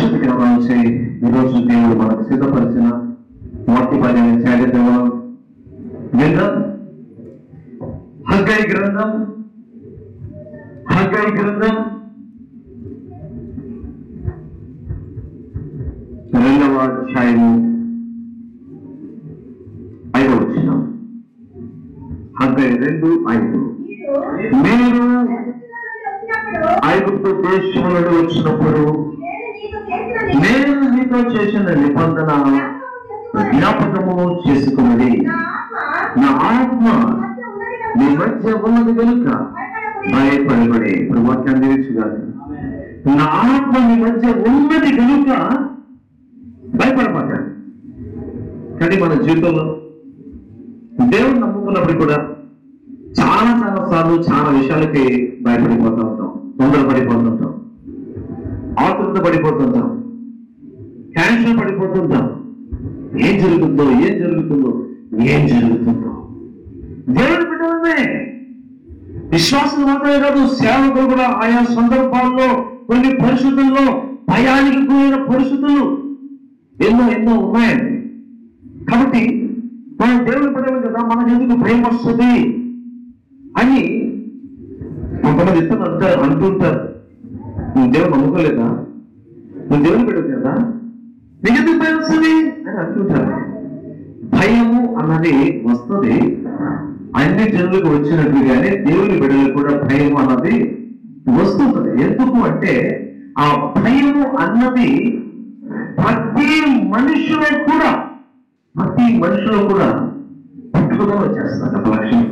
పరిశుద్ధ గ్రంథం ఈరోజు దేవుడు మనకు సిద్ధపరిచిన వాక్య పర్యాయం చేద్దాం విందాం హగ్గై గ్రంథం హగ్గై గ్రంథం రెండవ అధ్యాయము ఐదవ వచ్చిన హగ్గై రెండు ఐదు మీరు ఐగుప్తు దేశం నుండి వచ్చినప్పుడు నేను నీతో చేసిన నిబంధన జ్ఞాపకము చేసుకున్నది నా ఆత్మ నీ మధ్య ఉన్నది కనుక భయపడబడే ఇప్పుడు వాక్యాన్ని తెలుసుగాక నా ఆత్మ నీ మధ్య ఉన్నది కనుక భయపడమాక కానీ మన జీవితంలో దేవుని నమ్ముకున్నప్పుడు కూడా చాలా చాలా సార్లు చాలా విషయాలకి భయపడిపోతూ ఉంటాం తొందరపడిపోతుంటాం ఆతృత పడిపోతుంటాం క్యాన్సర్ పడిపోతుంటాం ఏం జరుగుతుందో ఏం జరుగుతుందో ఏం జరుగుతుందో దేవుని బిడ్డలమే విశ్వాసం మాత్రమే కాదు సేవకులు కూడా ఆయా సందర్భాల్లో కొన్ని పరిస్థితుల్లో భయానికి కూడిన పరిస్థితులు ఎన్నో ఎన్నో ఉన్నాయండి కాబట్టి మనం దేవుని బిడ్డలు కదా మనకు ఎందుకు భయం వస్తుంది అని కొంతమంది ఇతరులు అంటారు అంటుంటారు నువ్వు దేవుడు నమ్ముకోలేదా నువ్వు దేవుని బిడ్డవు కదా నీకు ఎందుకు భయం వస్తుంది అని అంటుంటారు భయము అన్నది వస్తుంది అన్ని జనులకు వచ్చినట్లుగానే దేవుని బిడ్డలకు కూడా భయము అన్నది వస్తుంటది ఎందుకు అంటే ఆ భయము అన్నది ప్రతి మనిషిలో కూడా ప్రతి మనిషిలో కూడా పుట్టుకతో వచ్చేస్తుంది ఒక లక్షణం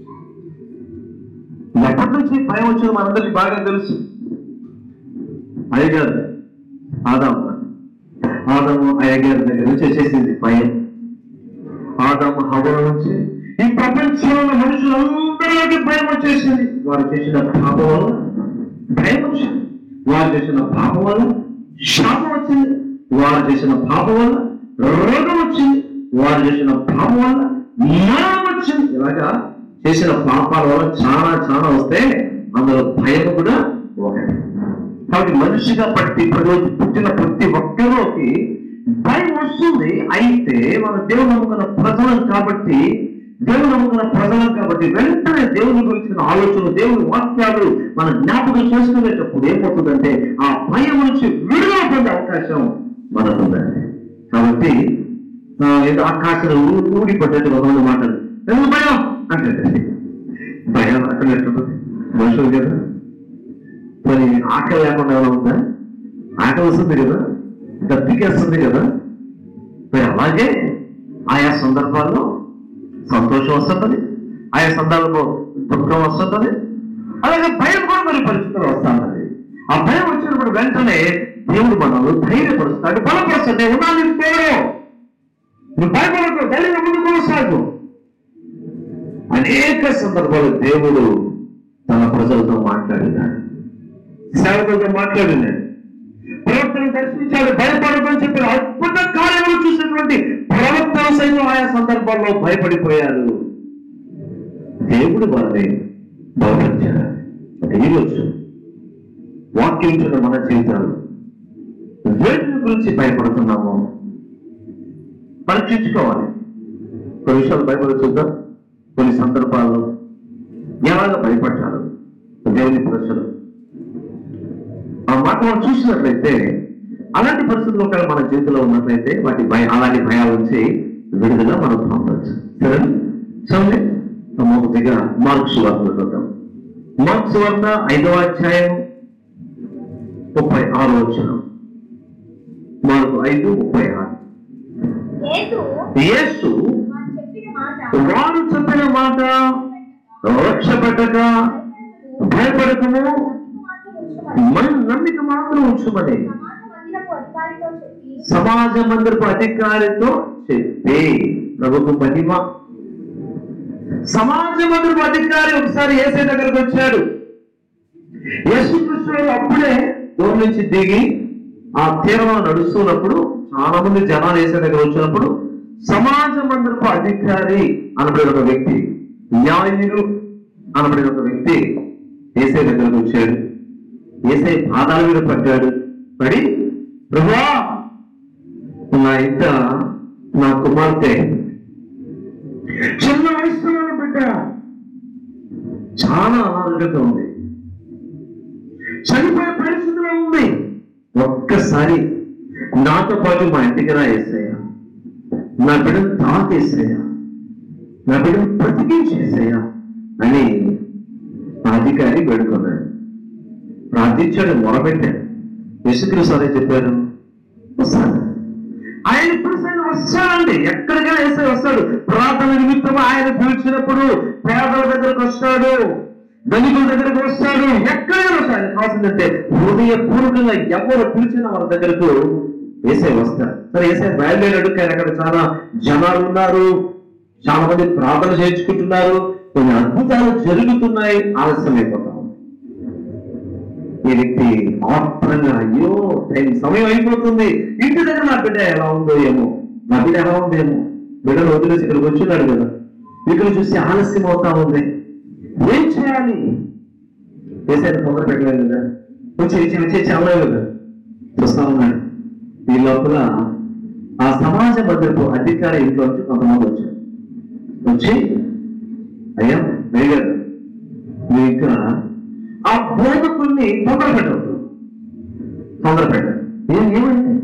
ఎప్పటి నుంచి భయం వచ్చిందో మనందరికి బాగా తెలుసు అయ్యగారు ఆదాము ఆదాము అయ్యగారి దగ్గర నుంచి వచ్చేసింది భయం ఆదాము హవ నుంచి ఈ ప్రపంచంలో మనుషులందరికీ భయం వచ్చేసింది వారు చేసిన పాపం వల్ల భయం వచ్చింది వారు చేసిన పాపం వల్ల శాపం వచ్చింది వారు చేసిన పాపం వల్ల రోగం వచ్చింది వారు చేసిన పాపం వల్ల మరణం వచ్చింది ఇలాగా చేసిన పాపాల వల్ల చాలా చాలా వస్తే అందులో భయం కూడా ఒకటి కాబట్టి మనిషిగా పట్టి ప్రతి పుట్టిన ప్రతి ఒక్కరికి భయం వస్తుంది అయితే మన దేవుడు నమ్ముకున్న ప్రజలం కాబట్టి దేవుడు నమ్ముకున్న ప్రజలం కాబట్టి వెంటనే దేవుని గురించిన ఆలోచన దేవుని వాక్యాలు మన జ్ఞాపకం చేసుకునేటప్పుడు ఏమవుతుందంటే ఆ భయం నుంచి విడుదల పొందే అవకాశం మనకు ఉందండి కాబట్టి ఆ, ఏదో ఆకాశం ఊడి పడ్డట్టు కొంతమంది మాటలు ఎందుకు భయం అంటే భయం అక్కడ ఎట్లుంటుంది మనుషులు కదా మరి ఆకలి లేకుండా ఏమైనా ఉందా ఆకలి వస్తుంది కదా దప్పికేస్తుంది కదా మరి అలాగే ఆయా సందర్భాల్లో సంతోషం వస్తుంటది ఆయా సందర్భంలో దుఃఖం వస్తుంటది అలాగే భయం కూడా మరి పరిస్థితులు వస్తుంటది ఆ భయం వచ్చినప్పుడు వెంటనే దేవుడు మనల్ని ధైర్యపరుస్తాడు బలపరుస్తాడు ఉండాలి తోడు నువ్వు భయపడకు ధైర్యంగా ముందుకు కొనసాగు అనేక సందర్భాలు దేవుడు తన ప్రజలతో మాట్లాడినాడు సేవకులతో మాట్లాడినాడు ప్రవక్తను దర్శించాడు భయపడమని చెప్పి అద్భుత కార్యములు చూసినటువంటి ప్రవక్తలు సైతం ఆయా సందర్భాల్లో భయపడిపోయారు దేవుడు వారిని బలపరిచాడు అంటే ఈరోజు వాక్యం చూడ మన జీవితాలు వేటి గురించి భయపడుతున్నామో పరీక్షించుకోవాలి కొన్ని విషయాలు భయపడి చూద్దాం కొన్ని సందర్భాల్లో ఎలాగ భయపడ్డారు దేవుని ప్రజలు ఆ మాట మనం చూసినట్లయితే అలాంటి పరిస్థితులు ఒకవేళ మన చేతిలో ఉన్నట్లయితే వాటి భయ అలాంటి భయాల నుంచి విడుదల మనం పొందవచ్చు సరే చూడండి మొదటిగా మార్క్స్ వార్తలు చూద్దాం మార్క్స్ వార్త ఐదవ అధ్యాయం ముప్పై ఆరు వచ్చిన మార్కు ఐదు ముప్పై ఆరు యేసు యేసు వారు చెప్పిన మాట వారు చెప్పిన మాట రక్ష పెట్టక భయపడకము మన నమ్మిక మాత్రం ఉంచమని సమాజ మందిరపు అధికారితో సమాజ మందిరపు అధికారితో చెప్పి చెప్పి ప్రభుత్వం మహిమ సమాజ మందిరపు అధికారి ఒకసారి ఏసే దగ్గరకు వచ్చాడు యేసుకృష్ణుడు అప్పుడే దూరం నుంచి దిగి ఆ తీరంలో నడుస్తున్నప్పుడు చాలా మంది జనాలు ఏసే దగ్గర వచ్చినప్పుడు సమాజ మందిరపు అధికారి అనబడిన ఒక వ్యక్తి న్యాయులు అనబడిన ఒక వ్యక్తి ఏసే దగ్గరకు వచ్చాడు ఏసై పాదాల మీద పడ్డాడు పడి ప్రభా నా ఇంట నా కుమార్తె చిన్న వయసులో బిడ్డ చాలా అనారోగ్యంగా ఉంది చనిపోయే పరిస్థితిలో ఉంది ఒక్కసారి నాతో పాటు మా ఇంటికి రా ఏసయ్యా నా బిడ్డను తాకేసయ్యా నా బిడ్డను బ్రతికించేసయ్యా అని ఆ అధికారి వేడుకున్నాడు ప్రార్థించాడు మొరబెట్టాడు యేసుక్రీస్తు అదే చెప్పారు వస్తాడు ఆయన ఇప్పుడు ఆయన వస్తాడండి ఎక్కడికైనా వేసే వస్తాడు ప్రార్థన నిమిత్తం ఆయన పిలిచినప్పుడు పేదల దగ్గరకు వస్తాడు ధనికుల దగ్గరకు వస్తాడు ఎక్కడైనా వస్తాడు ఆయన కావాల్సిందంటే హృదయపూర్వకంగా ఎవరు పిలిచినా వాళ్ళ దగ్గరకు ఏసై వస్తాడు సరే ఏసై బయలుదేరాడు కానీ అక్కడ చాలా జనాలు ఉన్నారు చాలా మంది ప్రార్థన చేయించుకుంటున్నారు కొన్ని అద్భుతాలు జరుగుతున్నాయి ఆలస్యం అయిపోతా ఉంది ఈ వ్యక్తి ఆత్రంగా అయ్యో టైం సమయం అయిపోతుంది ఇంటి దగ్గర నా బిడ్డ ఎలా ఉందో ఏమో నా బిడ్డ ఎలా ఉందో ఏమో బిడ్డను వదిలేసి ఇక్కడికి వచ్చినాడు కదా ఇక్కడ చూసి ఆలస్యం అవుతా ఉంది ఏం చేయాలి వేసేది తొందర పెట్టలేదు కదా వచ్చి వచ్చి వచ్చి చాలా కదా చూస్తా ఉన్నాడు ఈ లోపల ఆ సమాజ భద్రపు అధికారి ఇంట్లో నుంచి కొంతమంది వచ్చారు వచ్చి అయ్యా వేగారు మీరు ఇంకా ఆ బోధకుల్ని తొందర పెట్టవద్దు తొందర పెట్టదు ఏం ఏమైంది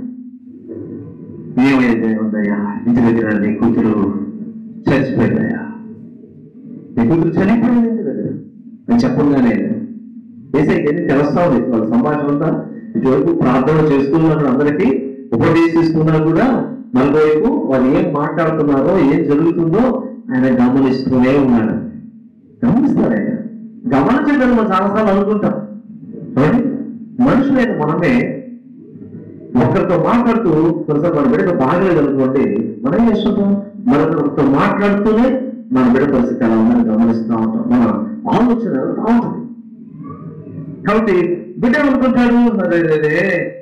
ఏమైంది ఉందయ్యా ఇంటి దగ్గర నీ కూతురు చచ్చిపోయిందయ్యా నీ కూతురు చనిపోయింది ఇంటి దగ్గర నేను చెప్పగానే ఏసైకి ఎన్ని తెలుస్తా ఉంది వాళ్ళ సంభాషణ అంతా ఇటువైపు ప్రార్థన చేస్తున్నారు అందరికీ ఉపదేశిస్తున్నా కూడా మరోవైపు వాళ్ళు ఏం మాట్లాడుతున్నారో ఏం జరుగుతుందో ఆయన గమనిస్తూనే ఉన్నాడు గమనిస్తారు ఆయన గమనించడం మనం చాలాసార్లు అనుకుంటాం చూడండి మనుషులైన మనమే ఒకరితో మాట్లాడుతూ కొంచెం మన బిడ్డకు బాగలేదు అనుకోండి మనం ఏం చేస్తుంటాం మరొకరితో మాట్లాడుతూనే మన బిడ్డ పరిస్థితి ఎలా ఉందని గమనిస్తూ ఉంటాం మన ఆలోచన వెళ్తా ఉంటుంది కాబట్టి బిడ్డ అనుకుంటాడు అరే అరే,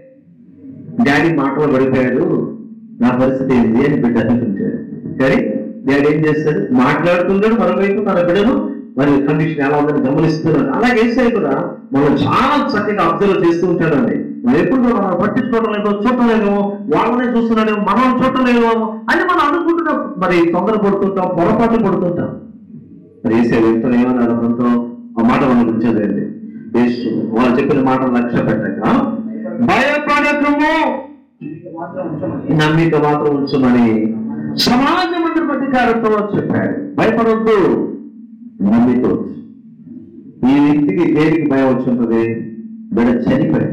డాడీ మాటలు పడిపోయాడు నా పరిస్థితి ఏంటి అని బిడ్డ అనుకుంటాడు కానీ డాడీ ఏం చేస్తాడు మాట్లాడుతున్నాడు మరోవైపు తన బిడ్డను మరి కండిషన్ ఎలా ఉందని గమనిస్తున్నాడు అలాగే ఏసై కూడా మనం చాలా చక్కగా అబ్జర్వ్ చేస్తూ ఉంటాడండి మనం ఎప్పుడు కూడా మనం పట్టించుకోవడం లేదో చూడటం లేదేమో వాళ్ళనే చూస్తున్నాడేమో మనం చూడటం లేదేమో అని మనం అనుకుంటున్నాం మరి తొందర పడుతుంటాం పొరపాటు పడుతుంటాం మరి ఏసే వ్యక్తులు ఏమన్నారు అతనితో ఆ మాట మనం గుర్చేదండి యేసు వాళ్ళు చెప్పిన మాట లక్ష్య పెట్టక భయపడకము నమ్మిక మాత్రం ఉంచమని సమాజ మందిర అధికారంతో చెప్పాడు భయపడొద్దు నమ్మిక ఉంచు. ఈ వ్యక్తికి దేనికి భయం వచ్చి ఉంటుంది బిడ్డ చనిపోయాడు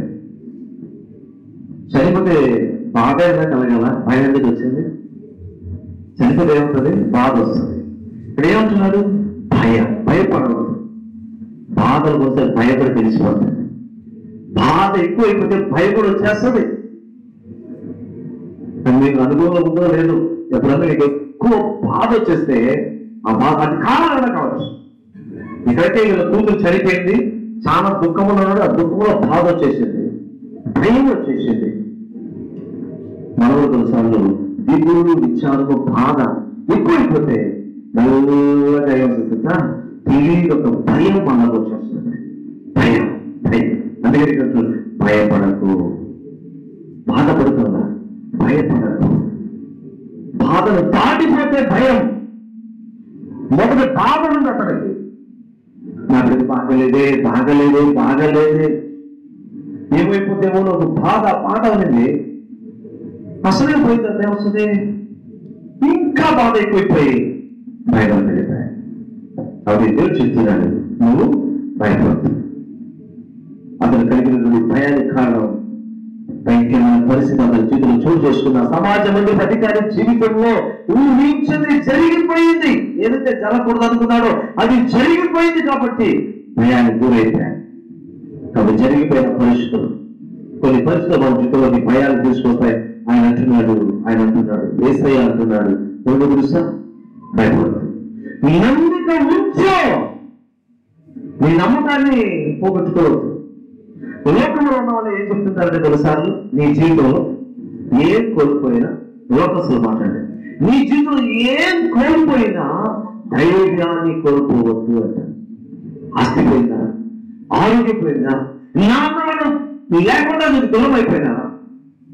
చనిపోతే బాధ ఏదైనా కలగల భయం ఎందుకు వచ్చింది చనిపోతే ఏమవుతుంది బాధ వస్తుంది ఇక్కడ ఏమంటున్నాడు భయం భయపడవద్దు బాధలు వస్తే భయపడి తెలిసిపోతుంది బాధ ఎక్కువైపోతే భయం కూడా వచ్చేస్తుంది అది మీకు అనుభవం ఉందో లేదు ఎప్పుడన్నా మీకు ఎక్కువ బాధ వచ్చేస్తే ఆ బాధ అది కావాలన్నా కావచ్చు ఇక్కడైతే వీళ్ళ కూతురు చనిపోయింది చాలా దుఃఖంలో ఉన్నాడు ఆ దుఃఖంలో బాధ వచ్చేసింది భయం వచ్చేసింది మనలో కొన్నిసార్లు దిగులు విచారము బాధ ఎక్కువైపోతే మెల్లగా ఏమవుతుందా తెలియని ఒక భయం మనకు వచ్చేస్తుంది భయం భయం అందుకని ఇక్కడ చూడు, భయపడకు బాధపడుతుందా భయపడకు బాధను దాటిపోతే భయం మొదటి బాధ ఉంది అతనికి నా బిడ్డ బాగలేదే బాగలేదే బాగలేదే ఏమైపోతేమో ఒక బాధ బాధ ఉంది అసలే పోయింది అదే వస్తుంది ఇంకా బాధ ఎక్కువైపోయి భయం వెళ్ళిపోయాయి అవి దేవుడు చెప్తున్నాడు నువ్వు భయపడదు అతను కలిగినటువంటి భయానికి కారణం భయంకరమైన పరిస్థితి అతని జీవితంలో చోటు చేసుకున్న సమాజ మంది అధికారి జీవితంలో ఊహించింది జరిగిపోయింది ఏదైతే జరగకూడదు అనుకున్నాడో అది జరిగిపోయింది కాబట్టి భయానికి గురైపోయాడు కాబట్టి జరిగిపోయిన పరిస్థితులు కొన్ని పరిస్థితులు మన జీవితంలోకి భయాలు తీసుకొస్తాయి ఆయన అంటున్నాడు ఆయన అంటున్నాడు ఏసయ్య అంటున్నాడు ఎందుకు తెలుసా భయపడదు నీ నమ్మిక ఉంచో నీ నమ్మకాన్ని పోగొట్టుకోవద్దు లోకంలో ఉన్న వాళ్ళు ఏం చెప్తుంటారంటే కొన్నిసార్లు నీ జీవితంలో ఏం కోల్పోయినా లోకస్తులు మాట్లాడే నీ జీవితంలో ఏం కోల్పోయినా ధైర్యాన్ని కోల్పోవద్దు అంట ఆస్తి పోయిందా ఆరోగ్యం పోయిందా నాన్నవాడు లేకుండా నీకు దూరం అయిపోయినా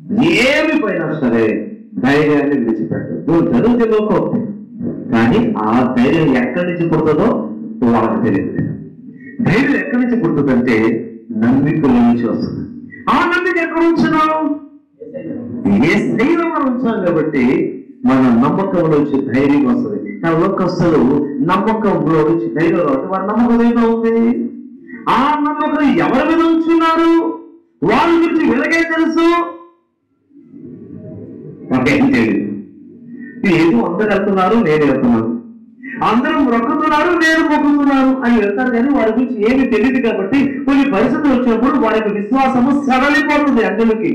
ఏమి పోయినా సరే ధైర్యాన్ని విడిచిపెట్టు నువ్వు చదివితే లోకోక్తి కానీ ఆ ధైర్యం ఎక్కడి నుంచి పుడుతుందో వాళ్ళకి తెలియదు ధైర్యం ఎక్కడి నుంచి పుడుతుందంటే నమ్మికల నుంచి వస్తుంది ఆ నమ్మిక ఎక్కడ ఉంచున్నావు ఏ స్థైర్యం మనం ఉంచాం కాబట్టి మన నమ్మకంలో నుంచి ధైర్యం వస్తుంది కానీ లోకస్తులు నమ్మకంలో నుంచి ధైర్యం కాబట్టి వారి నమ్మకం ఏదో ఉంది ఆ నమ్మకం ఎవరి మీద ఉంచున్నారు వాళ్ళ గురించి వీళ్ళకే తెలుసు నాకేం తెలియదు ఏదో అందరు వెళ్తున్నారు నేను వెళ్తున్నాను అందరూ మొక్కుతున్నారు నేను మొక్కుతున్నాను అని వెళ్తారు కానీ వారి గురించి ఏమి తెలియదు కాబట్టి కొన్ని పరిస్థితులు వచ్చినప్పుడు వారికి విశ్వాసము సడలిపోతుంది అందరికి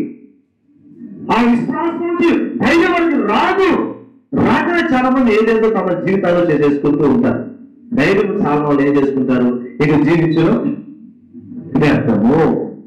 ఆ విశ్వాసం నుంచి ధైర్యం వారికి రాదు రాకనే చాలా మంది ఏదేదో తమ జీవితాల్లో చేసేసుకుంటూ ఉంటారు ధైర్యం చాలా మంది ఏం చేసుకుంటారు ఇక జీవించడం వ్యర్థము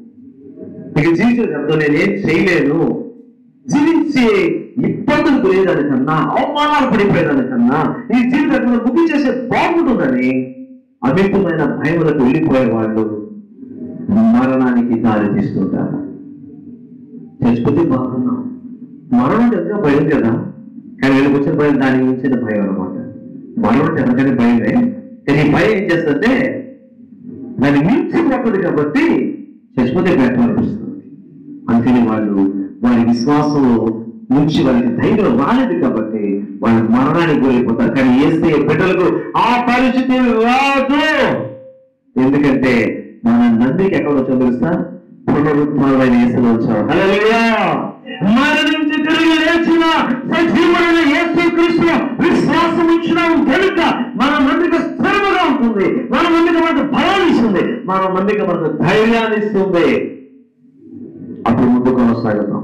ఇక జీవించడం వ్యర్థం నేనేం చేయలేను జీవించే ఇబ్బందులు గురేదానికన్నా అవమానాలు పడిపోయేదానికన్నా ఈ జీవితం ముగి చేసే బాగుంటుందని అమితమైన భయములకు వెళ్ళిపోయే వాళ్ళు మరణానికి దారి తీస్తుంటారు చచ్చిపోతే బాగున్నాం మరణం అంటే ఇంకా భయం కదా కానీ వీళ్ళకి వచ్చిన భయం దానికి మించిన భయం అనమాట మరణం అంటే ఎవరికైనా భయమే కానీ ఈ భయం ఏం చేస్తుంటే దాన్ని మించిపోతుంది కాబట్టి చచ్చిపోతే బయట అనిపిస్తుంది అందుకని వాళ్ళు వారి విశ్వాసంలో నుంచి వారికి ధైర్యం రాలేదు కాబట్టి వాళ్ళు మరణానికి గురైపోతారు కానీ ఏస్తే బిడ్డలకు ఆ పరిస్థితి రాదు ఎందుకంటే మన నందికి ఎక్కడ వచ్చాం తెలుసా పునరుత్మైన యేసులో వచ్చాం హల్లెలూయా మరణించి తిరిగి లేచిన సజీవుడైన యేసు కృష్ణ విశ్వాసం ఇచ్చినాం కనుక మన మందికి స్థిరముగా ఉంటుంది మన మందికి మనకు బలాన్ని ఇస్తుంది మన మందికి మనకు ధైర్యాన్ని ఇస్తుంది అప్పుడు ముందు కొనసాగుతాం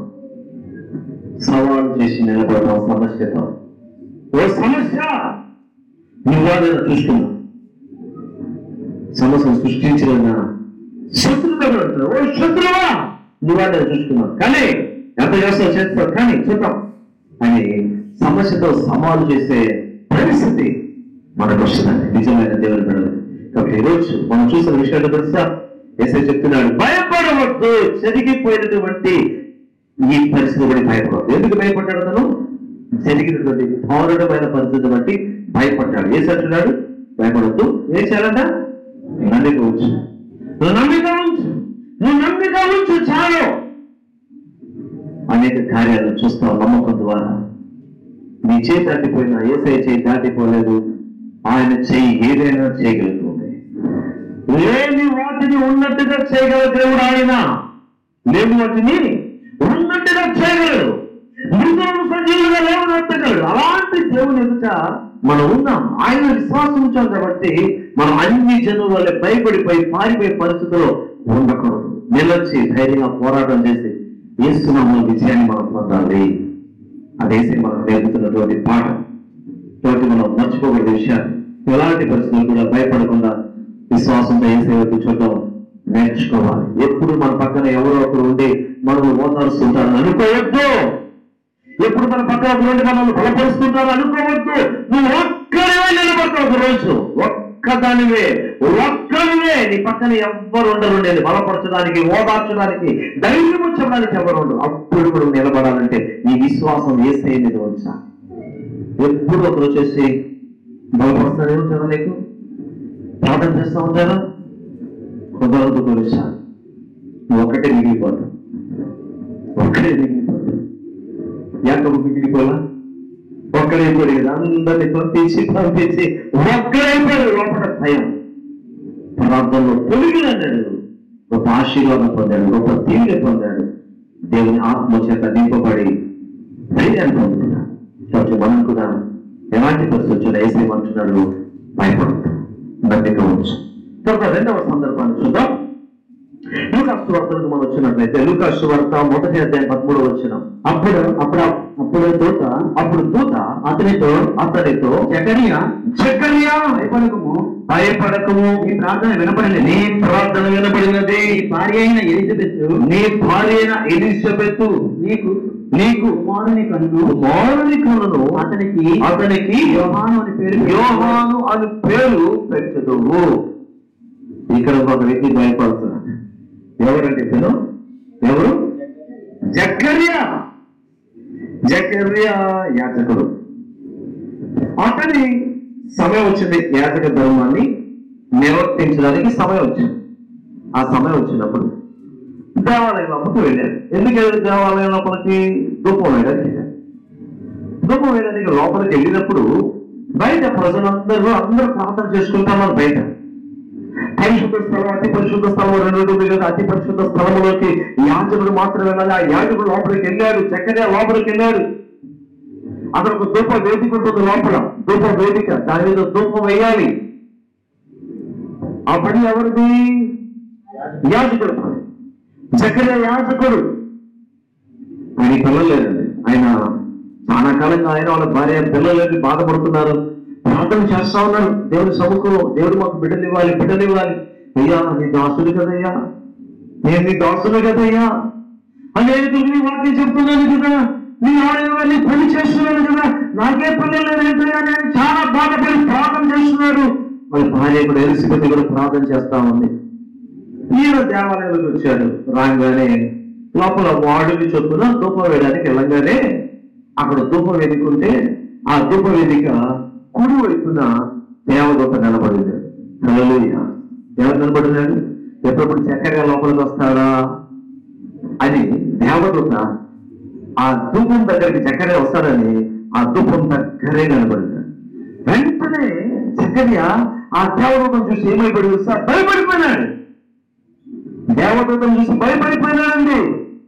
సవాలు చేసి నిలబడతాం సమస్యతో ఓ సమస్య నువ్వాదైనా చూసుకున్నావు సమస్యను సృష్టించిన శత్రువుగా అంటారు ఓ శత్రువా నువ్వాదైనా చూసుకున్నావు కానీ ఎంత చేస్తావు చేస్తావు కానీ చూద్దాం అని సమస్యతో సవాలు చేసే పరిస్థితి మనకు వస్తుందండి నిజమైన దేవుని బిడ్డలు కాబట్టి ఈరోజు మనం చూసిన విషయాలు తెలుసా ఎస్ఐ చెప్తున్నాడు భయపడవద్దు చెరిగిపోయినటువంటి ఈ పరిస్థితి బట్టి భయపడవద్దు ఎందుకు భయపడ్డాడు అతను జరిగినటువంటి దారుణమైన పరిస్థితి బట్టి భయపడ్డాడు ఏం అంటున్నాడు భయపడద్దు ఏం చేయాలంట నమ్మిక ఉంచు నువ్వు నమ్మిక ఉంచు నువ్వు నమ్మిక ఉంచు చాలు అనేక కార్యాలు చూస్తావు నమ్మకం ద్వారా నీ చేయి దాటిపోయినా ఏసై చేయి దాటిపోలేదు ఆయన చేయి ఏదైనా చేయగలుగుతుంది లేని వాటిని ఉన్నట్టుగా చేయగల దేవుడు ఆయన లేని వాటిని ఉన్నట్టుగా చేయగలడు మృతులను సజీవులుగా లేవనెత్తగలడు అలాంటి దేవుని ఎదుట మనం ఉన్నాం ఆయన విశ్వాసం ఉంచాం కాబట్టి మనం అన్ని జనుల వల్ల భయపడిపోయి పారిపోయే పరిస్థితుల్లో ఉండకూడదు నిలచి ధైర్యంగా పోరాటం చేసి ఏస్తున్నాము విజయాన్ని మనం పొందాలి అదేసి మనం నేర్పుతున్నటువంటి పాఠం కాబట్టి మనం మర్చిపోకూడదు విషయాలు ఎలాంటి పరిస్థితులు కూడా భయపడకుండా విశ్వాసంతో ఏ సేవకు చూడడం నేర్చుకోవాలి ఎప్పుడు మన పక్కన ఎవరో ఒకరు ఉండి మనల్ని ఓదారుస్తుంటారని అనుకోవద్దు ఎప్పుడు మన పక్కన ఒకరు ఉండి మనల్ని బలపరుస్తుంటారు అనుకోవద్దు నువ్వు ఒక్కడివే నిలబడతావు ఒక రోజు ఒక్కదానివే ఒక్కడివే నీ పక్కన ఎవ్వరు ఉండరు నేను బలపరచడానికి ఓదార్చడానికి ధైర్యం వచ్చడానికి ఎవరు ఉండరు అప్పుడు కూడా నిలబడాలంటే నీ విశ్వాసం వేసే మీద ఉంచాలి ఎప్పుడు ఒకరు వచ్చేసి బలపరుస్తానే ఉంటారా నీకు ప్రార్థన చేస్తూ ఉంటారా కుదరదు కొలుసా నువ్వు ఒక్కటే మిగిలిపోతావు ఒక్కడే మిగిలిపోతావు యాకబు మిగిలిపోలా ఒక్కడైపోయాడు కదా అందరిని పంపించి పంపించి ఒక్కడైపోయాడు లోపల భయం ప్రార్థనలో తొలిగిన అన్నాడు గొప్ప ఆశీర్వాదం పొందాడు గొప్ప తీవ్ర పొందాడు దేవుని ఆత్మ చేత నింపబడి ధైర్యాన్ని పొందుతున్నాడు కాబట్టి మనం కూడా ఎలాంటి పరిస్థితి వచ్చినా వేసేయమంటున్నాడు భయపడదు నమ్మిక ఉంచు తర్వాత రెండవ సందర్భాన్ని చూద్దాం లూకాసు వార్తలకు మనం వచ్చినట్లయితే లూకాసు వార్త మొదటి అధ్యాయం పదమూడు వచ్చిన అప్పుడు అప్పుడు అప్పుడు దూత అప్పుడు దూత అతనితో అతనితో జకరియా జకరియా భయపడకము భయపడకము నీ ప్రార్థన వినపడినది నీ ప్రార్థన వినబడినది నీ భార్య అయిన ఎలిజబెత్ నీ భార్య అయిన ఎలిజబెత్ నీకు నీకు కుమారుని కన్ను కుమారుని కలను అతనికి అతనికి యోహాను అని పేరు పెట్టు. యోహాను అని పేరు పెట్టదువు ఇక్కడ ఒక వ్యక్తి భయపడుతున్నాడు ఎవరంటే ఇతను ఎవరు జకర్యా జకర్యా యాజకుడు అతని సమయం వచ్చింది యాజక ధర్మాన్ని నిర్వర్తించడానికి సమయం వచ్చింది ఆ సమయం వచ్చినప్పుడు దేవాలయం లోపలికి వెళ్ళారు ఎందుకు వెళ్ళారు దేవాలయం లోపలికి ధూపం వేయడానికి వెళ్ళారు. ధూపం వేయడానికి లోపలికి వెళ్ళినప్పుడు బయట ప్రజలందరూ అందరూ ప్రార్థన చేసుకుంటున్నారు బయట పరిశుద్ధ స్థలం అతి పరిశుద్ధ స్థలం రెండు ఉంది కదా అతి పరిశుద్ధ స్థలంలోకి యాజకుడు మాత్రం వెళ్ళాలి ఆ యాజకుడు లోపలికి వెళ్ళాడు చక్కగా లోపలికి వెళ్ళాడు అక్కడ ఒక ధూప వేదిక ఉంటుంది లోపల ధూప వేదిక దాని మీద ధూపం వేయాలి ఆ పని ఎవరిది యాజకుడు పని చక్కగా యాజకుడు ఆయన పిల్లలు లేదండి ఆయన చాలా కాలంగా ఆయన వాళ్ళ భార్య పిల్లలు లేని బాధపడుతున్నారు ప్రార్థన చేస్తా ఉన్నారు దేవుని సముఖంలో దేవుడు మాకు బిడ్డలు ఇవ్వాలి బిడ్డలు ఇవ్వాలి అయ్యా నీ దాసుడు కదయ్యా నేను నీ దాసుడు కదయ్యా అనేకులు నీ వాక్యం చెప్తున్నాను కదా నీ ఆడవాళ్ళని పని చేస్తున్నాను కదా నాకే పిల్లలు లేదంటయ్యా నేను చాలా బాధపడి ప్రార్థన చేస్తున్నాడు వాళ్ళ భార్య కూడా ఎలిసిపెట్టి కూడా ప్రార్థన చేస్తా ఉంది ఈయన దేవాలయంలోకి వచ్చాడు రాగానే లోపల వాడుని చొప్పున ధూపం వేయడానికి వెళ్ళగానే అక్కడ ధూపం వేదిక ఉంటే ఆ ధూప వేదిక కుడి వైపున దేవదూత నిలబడింది హల్లెలూయా ఎవరు నిలబడినాడు ఎప్పుడప్పుడు చక్కగా లోపలికి వస్తాడా అని దేవదూత ఆ ధూపం దగ్గరికి చక్కగా వస్తాడని ఆ ధూపం దగ్గరే నిలబడినాడు వెంటనే చక్కగా ఆ దేవదూతం చూసి ఏమైపడి వస్తా భయపడిపోయినాడు దేవదూతం చూసి భయపడిపోయినాడండి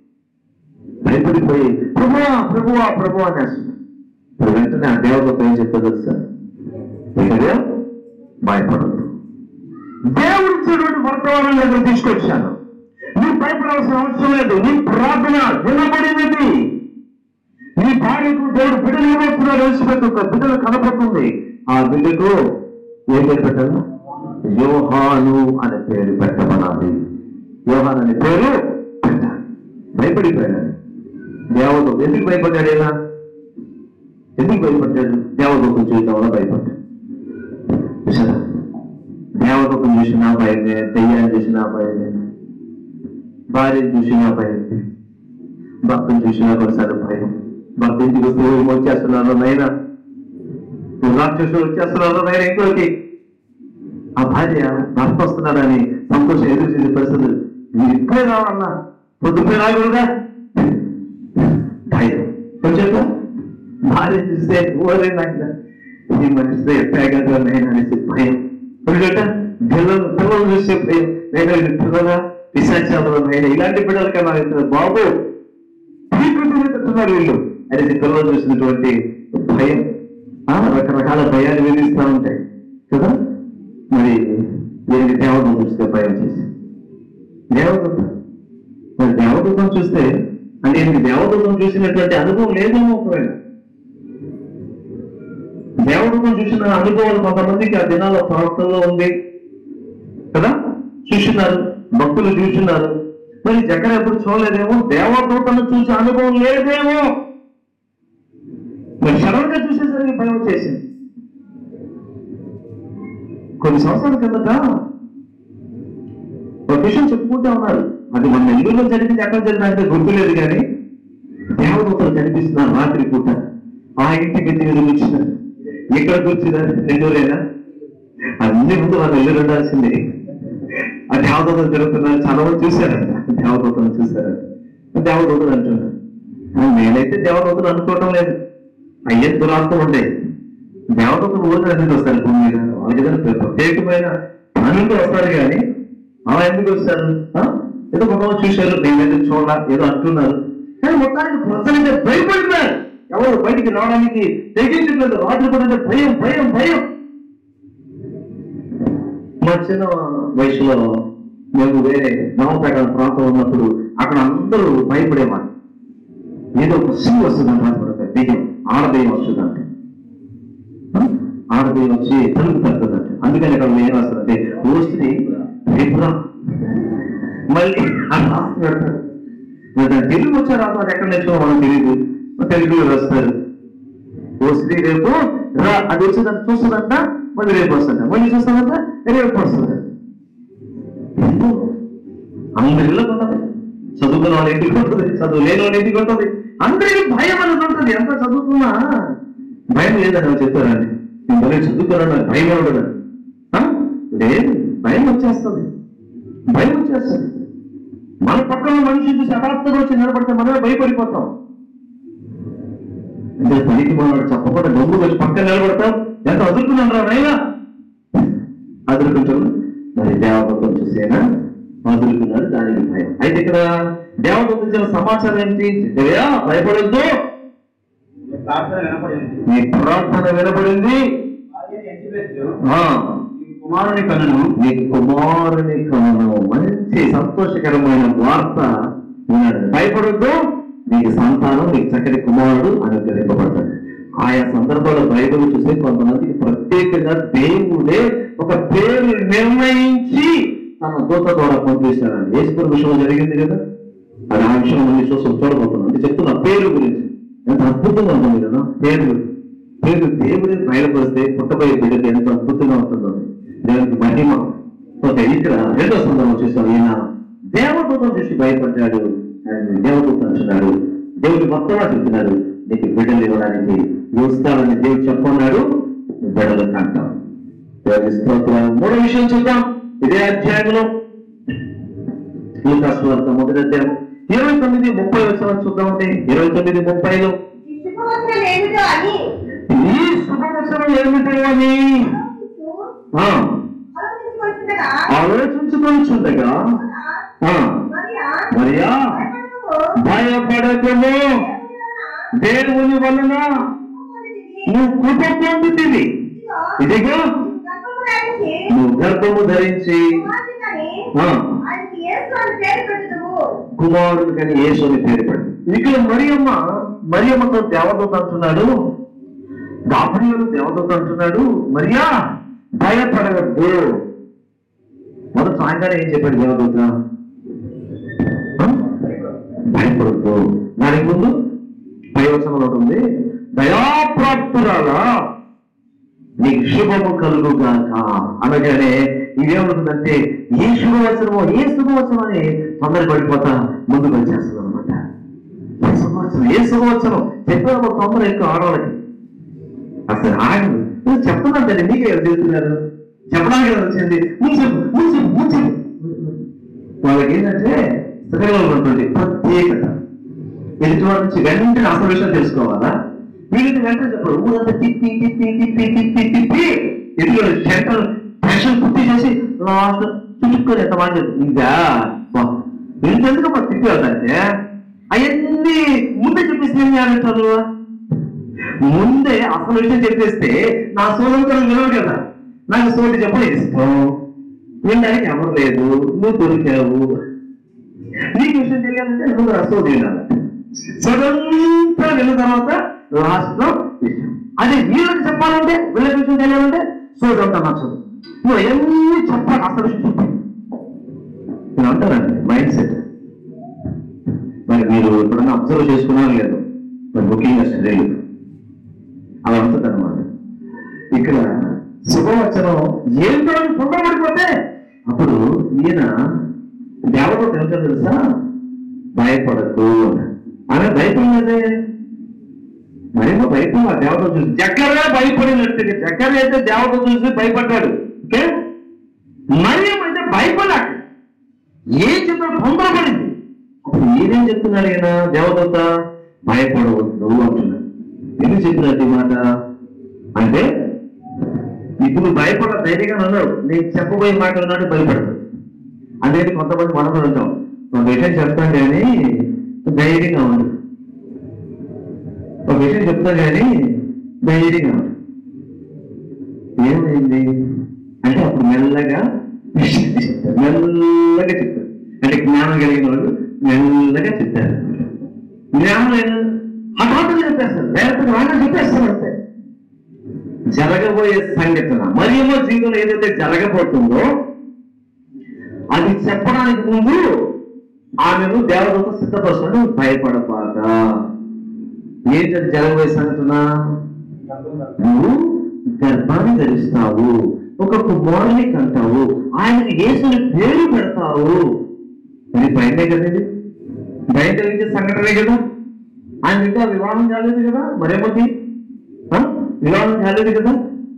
భయపడిపోయి ప్రభువా ప్రభువా ప్రభు అనేస్తున్నాడు ఇప్పుడు వెంటనే ఆ దేవదూతం ఏం చెప్తా తెలుసా ఇకదే భయపడదు దేవుడు ఇచ్చినటువంటి వర్తమానం దగ్గర తీసుకొచ్చాను నీ భయపడాల్సిన అవసరం లేదు నీ ప్రార్థన వినబడినది నీ భార్యకు దేవుడు బిడ్డలు ఇవ్వబోతున్నాడు వేసిపెట్టు ఒక బిడ్డలు కనపడుతుంది ఆ బిడ్డకు ఏం పేరు పెట్టాను యోహాను అనే పేరు పెట్టమనాలి యోహాన్ అనే పేరు పెట్టాలి భయపడిపోయాడు దేవదూత ఎందుకు భయపడ్డాడు ఇలా ఎందుకు భయపడ్డాడు దేవదూతం చేయడం వల్ల భయపడ్డాడు చూసారా దేవదూతం చూసిన భయమే దెయ్యాన్ని చూసిన భయమే భార్యను చూసిన భయమే భక్తుని చూసినా కొన్నిసారి భయం భక్తి ఇంటికి వస్తే ఏమో వచ్చేస్తున్నారు నైనా రాక్షసులు వచ్చేస్తున్నారు నైనా ఇంకోటి ఆ భార్య భర్త వస్తున్నాడని సంతోషం ఎదురు చేసే పరిస్థితులు మీరు ఇప్పుడే రావాలన్నా పొద్దుపై రాకూడదా భయం కొంచెం భార్య చూస్తే ఓరే నాయన ఈ మనిషితో ఎట్టాగలరా నేను అనేసి భయం ఎందుకంటే పిల్లలు పిల్లలు చూసే భయం నేను వీళ్ళు పిల్లల పిశాచాలు నేను ఇలాంటి బిడ్డలు కన్నా ఇద్దరు బాబు తిట్టున్నారు వీళ్ళు అనేసి పిల్లలు చూసినటువంటి భయం ఆ, రకరకాల భయాలు విధిస్తూ ఉంటాయి కదా మరి దీనికి దేవదూతం చూస్తే భయం చేసి దేవదూత మరి దేవదూతం చూస్తే అంటే ఈయనకి దేవదూతం చూసినటువంటి అనుభవం లేదేమో ఒకవేళ దేవదూతం చూసిన అనుభవాలు కొంతమందికి ఆ దినాల ప్రవర్తనలో ఉంది కదా చూసినారు భక్తులు చూసినారు మరి జగన్ ఎప్పుడు చూడలేదేమో దేవదూతను చూసే అనుభవం లేదేమో మరి సడన్ గా చూసేసరికి భయం వచ్చేసింది కొన్ని సంవత్సరాల కిందట ఒక విషయం చెప్పుకుంటూ ఉన్నారు అది మన నెల్లూరులో జరిగింది ఎక్కడ జరిగిందంటే గుర్తులేదు కానీ దేవదూతలు కనిపిస్తున్నారు రాత్రి పూట ఆ ఇంటికి ఎత్తి కూర్చున్నారు ఎక్కడ కూర్చున్నారు నెల్లూరేనా అన్ని ముందు మన నెల్లూరు ఉండాల్సిందే ఆ దేవదూతలు జరుగుతున్నారు చాలా మంది చూశారంట దేవదూతలు చూశారు దేవదూతలు అంటున్నారు ఆ, నేనైతే దేవదూతలు అనుకోవటం లేదు అయ్యే దురార్థం ఉండేది దేవతలు ఊరిని ఎందుకు వస్తారు భూమి మీద వాళ్ళకి ఏదైనా ప్రత్యేకమైన పనులతో వస్తారు కానీ అలా ఎందుకు వస్తారు ఆ? ఏదో కొంతమంది చూశారు నేను ఎందుకు చూడాల ఏదో అంటున్నారు కానీ మొత్తానికి ప్రజలైతే భయపడినారు ఎవరు బయటికి రావడానికి తెగించట్లేదు రాత్రి పడితే భయం భయం భయం మా చిన్న వయసులో మేము వేరే నవపేట ప్రాంతం ఉన్నప్పుడు అక్కడ అందరూ భయపడేవారు ఏదో ఒక సింగ్ వస్తుందంట అనుకుంటారు దెయ్యం ఆడదెయ్యం వస్తుందంట ఆడదెయ్యం వచ్చి తలుపు తడుతుందంట అందుకని అక్కడ ఏం రాస్తారంటే ఓ స్త్రీ రేపురా మళ్ళీ అని రాసి పెడతారు మరి దాని తెలుగు వచ్చా రాదు అది ఎక్కడ నేర్చుకో మనకు తెలియదు తెలుగులో రాస్తారు ఓ స్త్రీ రేపు రా అది వచ్చేదాన్ని చూస్తుందంట మళ్ళీ రేపు వస్తుందంట మళ్ళీ చూస్తానంట రేపు వస్తుందంట అందరిలో ఉన్నది చదువుకున్న వాళ్ళ ఇంటికి ఉంటుంది చదువు లేని వాళ్ళ ఇంటికి ఉంటుంది అందరికీ భయం అనేది ఉంటుంది ఎంత చదువుకున్నా భయం లేదని వాళ్ళు చెప్తారండి నేను భలే చదువుకున్నాను నాకు భయం ఉండదు ఆ? లేదు భయం వచ్చేస్తుంది భయం వచ్చేస్తుంది మన పక్కన మనిషి చూసి హఠాత్తుగా వచ్చి నిలబడితే మనమే భయపడిపోతాం అంటే పనికి మనం చెప్పకుండా గమ్ముకు వచ్చి పక్కన నిలబడతాం ఎంత అదురుకున్నాను రా నైనా అదురుకుంటాం మరి దేవతత్వం చూసేనా అదురుకున్నాడు దానికి భయం అయితే ఇక్కడ దేవతత్వం ఇచ్చిన సమాచారం ఏంటి దేవయా భయపడొద్దు ప్రార్థన వినపడింది నీ ప్రార్థన వినబడింది భార్య ఎలిజబెత్ ఆ, ఈ కుమారుని కన్నును నీ కుమారుని కమను మంచి సంతోషకరమైన వార్త విన్నాడు భయపడొద్దు నీకు సంతానం నీకు చక్కటి కుమారుడు అనుగ్రహింపబడతాడు ఆయా సందర్భాల్లో బైబిల్ చూస్తే కొంతమందికి ప్రత్యేకంగా దేవుడే ఒక పేరు నిర్ణయించి తన దూత ద్వారా పంపిస్తాడండి యేసుకున్న విషయంలో జరిగింది కదా అది ఆ విషయం మనం చూసి చూడబోతున్నాం అంటే చెప్తున్న పేరు గురించి ఎంత అద్భుతంగా ఉంటుంది కదా పేరు పేరు దేవుడిని బయలుపరిస్తే పుట్టబోయే బిడ్డకి ఎంత అద్భుతంగా ఉంటుందో దేవునికి మహిమ ఓకే ఇక్కడ రెండో సందర్భం చూస్తాం ఈయన దేవదూతం చూసి భయపడ్డాడు ఆయన దేవదూత అంటున్నాడు దేవుడి మొత్తంగా చెప్తున్నాడు నీకు బిడ్డలు ఇవ్వడానికి చూస్తానని దేవుడు చెప్పన్నాడు నువ్వు బిడ్డలు కంటాం దేవుని స్తోత్రం మూడో విషయం చూద్దాం ఇదే అధ్యాయంలో లూకాసు వార్త మొదటి అధ్యాయం ఇరవై తొమ్మిది ముప్పై వచ్చిన చూద్దామండి ఇరవై తొమ్మిది ముప్పైలో ఈ శుభవచనం ఏమిటో అని ఈ శుభవచనం ఏమిటో అని ఆలోచించు, ఆ, ఆలోచించుకొంటుండగా, ఆలోచించుకొనిచుండగా ఆ, మరియా, మరియా భయపడకుము, భయపడకము దేవుని వలన దేవుని వలన పొందితివి. నువ్వు కృప పొందుతుంది ఇదిగో, ఇదిగో గర్భము ధరించి, నువ్వు గర్భము ధరించి కుమార్తెకని, ఆ, ఆయనకి యేసు అని పేరు పెట్టుదువు. కుమారుడు కానీ యేసుని పేరు పెట్టి ఇక్కడ మరియమ్మ మరియమ్మతో దేవదూత అంటున్నాడు గాబ్రియులు దేవదూత అంటున్నాడు మరియా భయపడవద్దు మొదటి సాయంకాలం ఏం చెప్పాడు దేవదూత ఆ? భయపడద్దు దానికి ముందు భయవచనం ఉంటుంది దయాప్రాప్తురాలా నీకు శుభము కలుగుగాక అనగానే ఇదేమవుతుందంటే ఏ శుభవచనమో ఏ శుభవచనం అని తొందర పడిపోతా ముందుకు వచ్చేస్తుంది అనమాట ఏ శుభవచనం ఏ శుభవచనం చెప్పిన తొందర ఎక్కువ ఆడవాళ్ళకి అసలు ఆయన నువ్వు చెప్తున్నాను నీకే ఎవరు చెప్తున్నారు చెప్పడానికి కదా వచ్చింది నువ్వు చెప్పు నువ్వు చెప్పు నువ్వు చెప్పు వాళ్ళకి ఏంటంటే స్త్రీలో ఉంటుంది ప్రత్యేకత ఎదుటి వారి నుంచి వెంటనే అసలు విషయం తెలుసుకోవాలా వీళ్ళకి వెంటనే చెప్పరు ఊరంతా తిప్పి తిప్పి తిప్పి తిప్పి తిప్పి ఎదురు సెంటర్ టెన్షన్ పుట్టి చేసి లాస్ట్ చుట్టుకొని ఎంత మాట చెప్పు. ఇంకా ఎందుకు మరి తిప్పి వెళ్తాంటే అవన్నీ ముందే చెప్పేసి ఏం చేయాలంటారు ముందే అసలు విషయం చెప్పేస్తే నా సోదరులు వినవు కదా నాకు సోటి చెప్పడం ఇష్టం వినడానికి ఎవరు లేదు నువ్వు దొరికావు నీకు విషయం తెలియాలంటే నువ్వు రసం తినాలి సడంతా విన్న తర్వాత లాస్ట్ లో విషయం అదే వీళ్ళకి చెప్పాలంటే వీళ్ళకి విషయం తెలియాలంటే సోదంతా నచ్చదు నువ్వు ఎన్ని చెప్పాలి అసలు విషయం చెప్పాలి నేను అంటానండి మైండ్ సెట్ మరి మీరు ఎప్పుడైనా అబ్జర్వ్ చేసుకున్నారో లేదు మరి ముఖ్యంగా స్త్రీలు అలా ఉంటుంది అనమాట ఇక్కడ శుభవచనం ఏంటో అని పొందబడిపోతే అప్పుడు ఈయన దేవత తెలుసా తెలుసా భయపడద్దు ఆమె భయపడలేదే మరేమో భయపడ దేవత చూసి జక్కరే భయపడినట్టుగా జక్కర అయితే దేవత చూసి భయపడ్డాడు ఓకే మరియం అయితే భయపడ్డాడు ఏం చెప్పాడు తొందరపడింది అప్పుడు ఏదేం చెప్తున్నాడు ఈయన దేవదూత భయపడవద్దు అంటున్నాడు ఎందుకు చెప్పినట్టు ఈ మాట అంటే ఇప్పుడు భయపడ ధైర్యంగా అన్నాడు నేను చెప్పబోయే మాట విన్నాడు భయపడతాడు అదే కొంతమంది మనం కూడా ఉంటాం ఒక విషయం చెప్తాను కానీ ధైర్యంగా ఉండు ఒక విషయం చెప్తాను కానీ ధైర్యంగా ఉండు ఏమైంది అంటే అప్పుడు మెల్లగా విషయం చెప్తారు మెల్లగా చెప్తారు అంటే జ్ఞానం కలిగిన వాళ్ళు మెల్లగా చెప్తారు జ్ఞానం లేని హఠాత్తుగా చెప్పేస్తారు డైరెక్ట్ రాగా చెప్పేస్తారు అంతే జరగబోయే సంఘటన మరియమ్మ జీవితంలో ఏదైతే జరగబోతుందో అది చెప్పడానికి ముందు ఆమెను దేవదూత సిద్ధపరుస్తాడు భయపడబాగా ఏంటది జరగబోయే సంఘటన నువ్వు గర్భాన్ని ధరిస్తావు ఒక కుమారుని కంటావు ఆయనకి యేసుని పేరు పెడతావు ఇది భయమే కదండి భయం కలిగించే సంఘటనే కదా ఆయన ఇంకా వివాహం కాలేదు కదా మరేమోటి ఆ? వివాహం కాలేదు కదా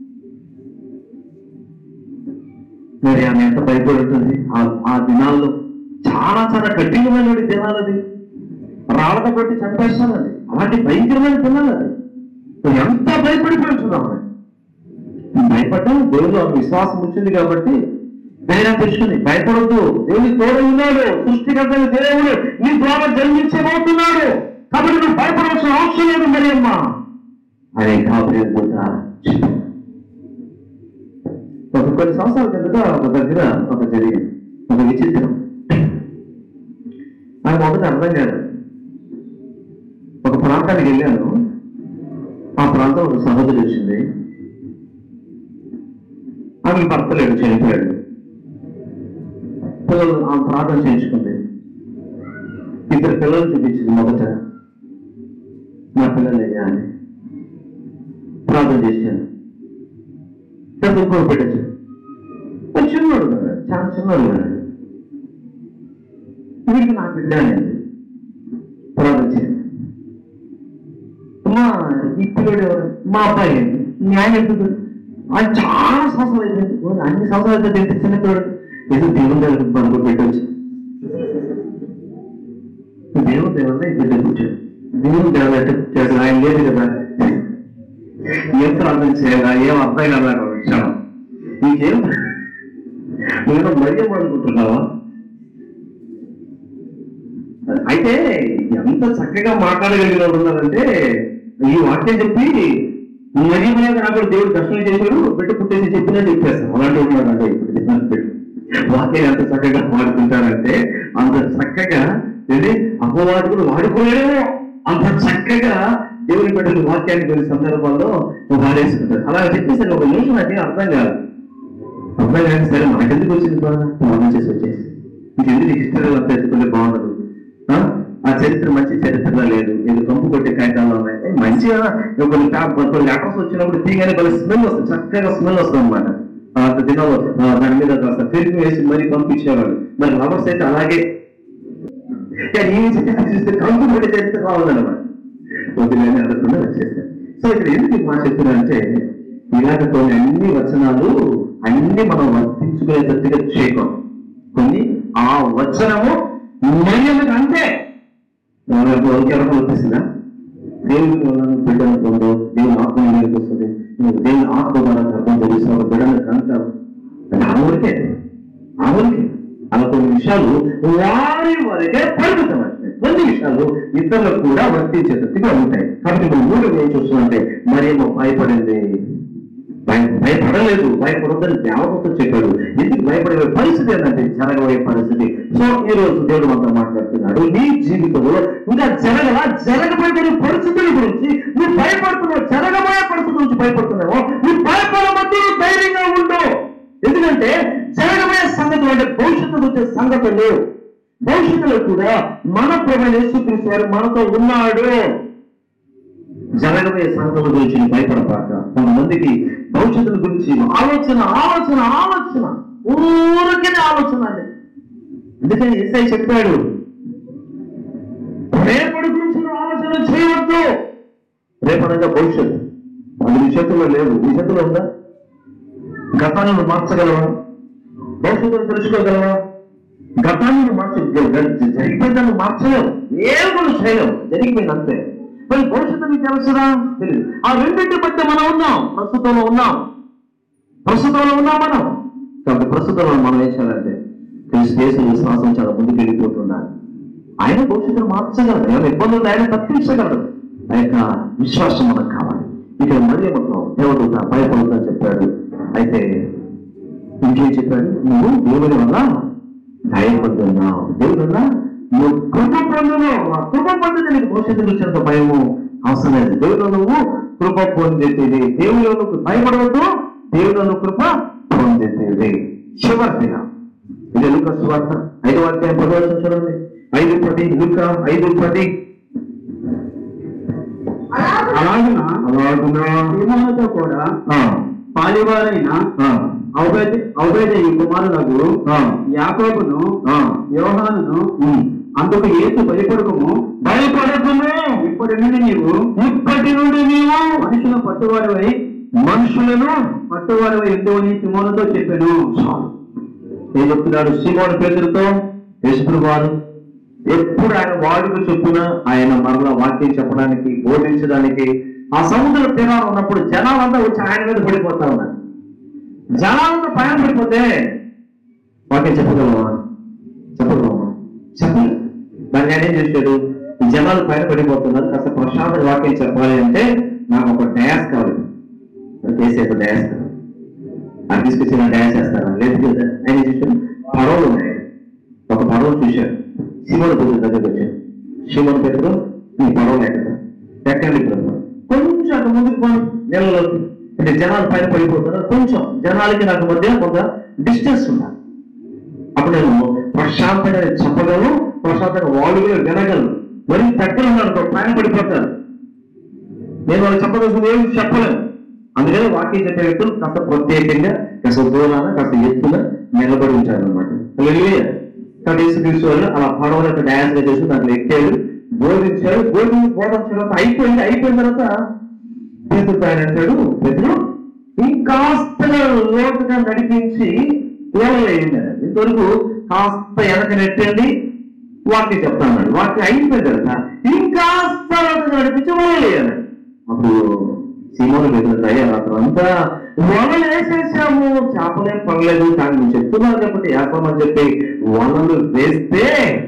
మరి ఆమె ఎంత భయపడి ఉంటుంది ఆ- ఆ దినాల్లో చాలా చాలా కఠినమైన దినాలు అది రాళ్ళతో కొట్టి చంపేస్తానండి అలాంటి భయంకరమైన దినాలు అది మరి ఎంత భయపడిపోయి ఉంటున్నాం ఆమె. భయపడ్డా దేవుడు ఆమె విశ్వాసం వచ్చింది కాబట్టి ధైర్యం తెచ్చుకుంది భయపడద్దు దేవుని తోడు ఉన్నాడు సృష్టికర్త దేవుడు నీ ద్వారా జన్మించబోతున్నాడు కాబట్టి నువ్వు భయపడవలసిన అవసరం లేదు మరి అమ్మా అనే కాబట్టి ఒక కొన్ని సంవత్సరాల కిందట ఒక దగ్గర ఒక జరిగింది ఒక విచిత్రం నాకు మొదట అర్థం కాదు ఒక ప్రాంతానికి వెళ్ళాను ఆ ప్రాంతం ఒక సహోదరి వచ్చింది ఆమె భర్త లేడు చనిపోయాడు పిల్లలు ఆమె ప్రార్థన చేయించుకుంది ఇద్దరు పిల్లలు చూపించింది మొదట నా పిల్లలు అయ్యా అని ప్రార్థన చేశాను తర్వాత ఇంకో పెట్టచ్చు చిన్నోడు కదా చాలా చిన్నోడు కదా వీడికి నా బిడ్డ అనేది ప్రార్థన చేయండి మా ఈ పిల్లడు ఎవరు మా అబ్బాయి అండి న్యాయం ఎందుకు ఆయన చాలా సంవత్సరాలు అయిపోయింది ఓ, అన్ని సంవత్సరాలు అయితే ఇంత చిన్న పిల్లడు ఏదో దేవుని దగ్గర పనుకో పెట్టవచ్చు దేవుడు దేవుడు ఈ బిడ్డ కూర్చోడు దేవుడు దేవుడు ఎట్ట కూర్చోడు ఆయన లేదు కదా ఏం ప్రార్థన చేయాలా ఏం అర్థం కదా విషయం నీకేం నేను మరీ అనుకుంటున్నావా అయితే ఎంత చక్కగా మాట్లాడగలిగిన వాళ్ళు ఉన్నారంటే ఈ వాక్యం చెప్పి మరీ మీద నాకు దేవుడు దర్శనం చేశాడు పెట్టి పుట్టేసి చెప్పినా చెప్పేస్తాను అలాంటి ఉన్నాడు అంటే ఇప్పుడు దినాలు పెట్టి వాక్యం ఎంత చక్కగా వాడుకుంటారంటే అంత చక్కగా ఏంటి అపవాదుకుడు వాడుకోలేడేమో అంత చక్కగా దేవుని బిడ్డలు వాక్యాన్ని కొన్ని సందర్భాల్లో వాడేసుకుంటారు అలా చెప్పేసరికి ఒక నిమిషం నాకేం అర్థం కాదు అర్థం కాదు సరే మనకెందుకు వచ్చింది బాగా మనం చేసి వచ్చేసి ఇంకెందుకు హిస్టరీ అంతా ఎత్తుకుంటే బాగుండదు ఆ? ఆ చరిత్ర మంచి చరిత్రలో లేదు ఇది కంపు కొట్టే కాగితాల్లో ఉన్నాయి ఏ, మంచిగా కొన్ని ప్యాప్ కొన్ని లెటర్స్ వచ్చినప్పుడు తీగానే కొన్ని స్మెల్ వస్తుంది చక్కగా స్మెల్ వస్తుంది అనమాట అంత దినాలు ఆ, దాని మీద కాస్త పెరుగు వేసి మరీ పంపించేవాళ్ళు మరి లవర్స్ అయితే అలాగే కానీ ఈ చరిత్ర చూస్తే కంపు కొట్టే చరిత్ర రావాలన్నమాట వదిలేని అనకుండా వచ్చేసారు సో ఇక్కడ ఎందుకు ఈ మాట చెప్తున్నా అంటే ఇలాగ కొన్ని అన్ని వచనాలు అన్ని మనం వర్తించుకునేటట్టుగా చేయకం కొన్ని ఆ వచనము మరియమ్మకి అంతే ఎవరికి వర్తిస్తుందా దేవుని వల్ల నువ్వు బిడ్డను పొందవు దేవుని ఆత్మ నీకు వస్తుంది నువ్వు దేవుని ఆత్మ ద్వారా గర్భం ధరిస్తావు బిడ్డను కంటావు అది ఆ ఊరికే ఆ ఊరికే అలా కొన్ని విషయాలు వారి వరకే పరిమితం అంటే కొన్ని విషయాలు ఇతరులకు కూడా వర్తించేటట్టుగా ఉంటాయి కాబట్టి ఇప్పుడు మూడు ఏం చూస్తున్నామంటే మరేమో భయపడింది భయ- భయపడలేదు భయపడొద్దని దేవతతో చెప్పాడు ఎందుకు భయపడే పరిస్థితి ఏంటంటే జరగబోయే పరిస్థితి సో ఈ రోజు దేవుడు మనతో మాట్లాడుతున్నాడు నీ జీవితంలో ఇంకా జరగల జరగబోయే పరిస్థితుల గురించి నువ్వు భయపడుతున్నావు జరగబోయే పరిస్థితి నుంచి భయపడుతున్నావు నువ్వు భయపడవద్దు నువ్వు ధైర్యంగా ఉండు ఎందుకంటే జరగబోయే సంగతులు అంటే భవిష్యత్తు వచ్చే సంగతులు భవిష్యత్తులో కూడా మన ప్రభు యేసుక్రీస్తు వారు మనతో ఉన్నాడు జరగబోయే సంగతుల గురించి నువ్వు భయపడబాక కొంతమందికి భవిష్యత్తుల గురించి ఆలోచన ఆలోచన ఆలోచన ఊరికే ఆలోచన అండి అందుకని ఎస్ఐ చెప్పాడు రేపటి గురించి నువ్వు ఆలోచన చేయవద్దు రేపనగా భవిష్యత్తు అది నీ చేతుల్లో లేదు నీ చేతుల్లో ఉందా గతాన్ని నువ్వు మార్చగలవా భవిష్యత్తును తెలుసుకోగలవా గతాన్ని నువ్వు మార్చ జరిగిపోయిందా నువ్వు మార్చలేవు ఏం కూడా చేయలేవు జరిగిపోయింది అంతే మరి భవిష్యత్తు నీకు తెలుసుదా తెలియదు ఆ రెండింటి మధ్య మనం ఉన్నాం ప్రస్తుతంలో ఉన్నాం ప్రస్తుతంలో ఉన్నాం మనం కాబట్టి ప్రస్తుతంలో మనం ఏం చేయాలంటే క్రీస్తు యేసు విశ్వాసం చాలా ముందుకు వెళ్ళిపోతున్నారు ఆయన భవిష్యత్తును మార్చగలరు ఏమైనా ఇబ్బందులు ఆయన తప్పించగలరు ఆ యొక్క విశ్వాసం మనకు కావాలి ఇక్కడ మళ్ళీ మొత్తం దేవదూత భయపడుతుందని చెప్పాడు అయితే ఇంకేం చెప్పాడు నువ్వు దేవుని వల్ల భయపడుతున్నావు దేవుని వల్ల నువ్వు కృప పొందున్నావు ఆ కృప పొందితే నీకు భవిష్యత్తు గురించినంత భయము అవసరం లేదు దేవుడు నువ్వు కృప పొందితేవి దేవుడు నువ్వు భయపడవద్దు దేవుడు నువ్వు కృప పొందితేవి చివరి దినం ఇది లుక సువార్త ఐదు అధ్యాయం పదవచనం చూడండి ఐదు పది లుక ఐదు పది అలాగున అలాగునా సీమోనుతో కూడా ఆ, పాలివారైన ఆ, ఔబేద ఔబేదయి కుమారులకు ఆ, యాకోబును ఆ, యోహానును ఉమ్, అందుకు ఏసు భయపడకము భయపడకుము ఇప్పటి నుండి నీవు ఇప్పటి నుండి నీవు మనుషుల పట్టువారివై మనుషులను పట్టువారివై ఎంతోని సిమోనుతో చెప్పాను చాలు. ఏం చెప్తున్నాడు సీమోన్ పేదలతో యేసుడు వారు ఎప్పుడు ఆయన వాడుక చొప్పున ఆయన మరలా వాక్యం చెప్పడానికి బోధించడానికి ఆ సముద్ర తీరాలు ఉన్నప్పుడు జనాలంతా వచ్చి ఆయన మీద పడిపోతా ఉన్నారు జనాలంతా పైన పడిపోతే వాక్యం చెప్పగలవా చెప్పగలవా చెప్పలేదు దాన్ని ఆయన ఏం చేశాడు ఈ జనాలు పైన పడిపోతున్నారు కాస్త ప్రశాంత వాక్యం చెప్పాలి అంటే నాకు ఒక డ్యాన్స్ కావాలి చేసేది డ్యాన్స్ కావాలి అది తీసుకొచ్చి నా డ్యాన్స్ చేస్తారా లేదు కదా ఆయన ఏం చేశాడు పడవలు ఉన్నాయి ఒక పడవ చూశాడు శివుడు పేరు దగ్గరికి వచ్చాడు శివుడు పేరుతో నీ పడవలు ఎక్కడ ఎక్కండి ప్రభు కొంచెం అక్కడ ముందుకు పోయి నెలలోకి అంటే జనాలు పైన పడిపోతున్నారు కొంచెం జనాలకి నాకు మధ్య కొంత డిస్టెన్స్ ఉండాలి అప్పుడు నేను ప్రశాంతంగా చెప్పగలను ప్రశాంతంగా వాళ్ళు కూడా వినగలను మరి దగ్గర ఉన్నాడు పైన పడిపోతారు నేను వాళ్ళు చెప్పదలసింది ఏమి చెప్పలేను అందుకని వాక్యం చెప్పే వ్యక్తులు కాస్త ప్రత్యేకంగా కాస్త దూరాన కాస్త ఎత్తున నిలబడి ఉంచారు అనమాట కాబట్టి యేసుక్రీస్తు వాళ్ళు అలా పడవల యొక్క డ్యాన్స్ గా చేసి దాంట్లో ఎక్కాడు బోధించాడు బోధించి బోధించిన తర్వాత అయిపోయింది అయిపోయిన తర్వాత పేతుడు ఆయన అంటాడు పేతుడు ఇంకాస్తగా లోతుగా నడిపించి వేయండి ఇంతవరకు కాస్త వెనక నెట్టండి వాక్యం చెప్తాను వాక్యం అయిపోయిన తర్వాత ఇంకాస్త లోతుగా నడిపించి వదిలేయాలి అప్పుడు సీమోను పెరుగుతాయి రాత్రంతా వలలు వేసేసాము చేపలేం పడలేదు కానీ నువ్వు చెప్తున్నావు కాబట్టి వేస్తామని చెప్పి వలలు వేస్తే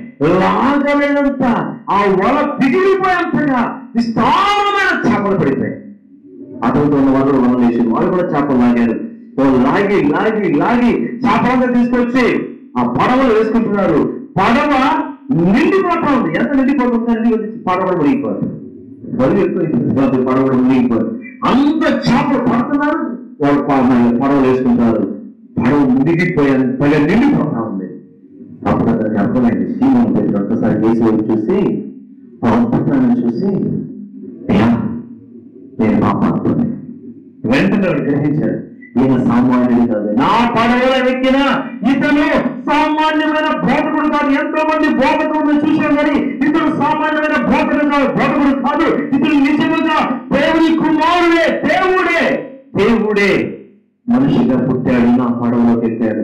లాగలేనంత ఆ వల పిగిలిపోయేంతగా విస్తారమైన చేపలు పడిపోయాయి అతనితో ఉన్న వాళ్ళు వలలు వేసి వాళ్ళు కూడా చేపలు లాగారు వాళ్ళు లాగి లాగి లాగి చేపలంతా తీసుకొచ్చి ఆ పడవలు వేసుకుంటున్నారు పడవ నిండిపోతా ఉంది ఎంత నిండిపోతుందండి పడవ మునిగిపోతుంది బరువు ఎక్కువ పడవ మునిగిపోతుంది అంత చేపలు పడుతున్నారు వాళ్ళు ప- పడవలు వేసుకుంటారు పడవ మునిగిపోయేంతగా నిండిపోతా ఉంది అప్పుడు అతనికి అర్థమైంది సీమను పెట్టి ఒక్కసారి వేసి వైపు చూసి ఆ అద్భుతాన్ని చూసి "అయ్యా, నేను పాపాత్ముడిని." వెంటనే వాడు గ్రహించాడు ఈయన సామాన్యుడు కాదు నా పడవలో ఎక్కిన ఇతను సామాన్యమైన బోధకుడు కాదు ఎంతో మంది బోధకులను చూశాం కానీ ఇతను సామాన్యమైన బోధకుడు కాదు బోధకుడు కాదు ఇతను నిజముగా దేవుని కుమారుడే దేవుడే దేవుడే మనిషిగా పుట్టాడు నా పడవలోకి ఎక్కాడు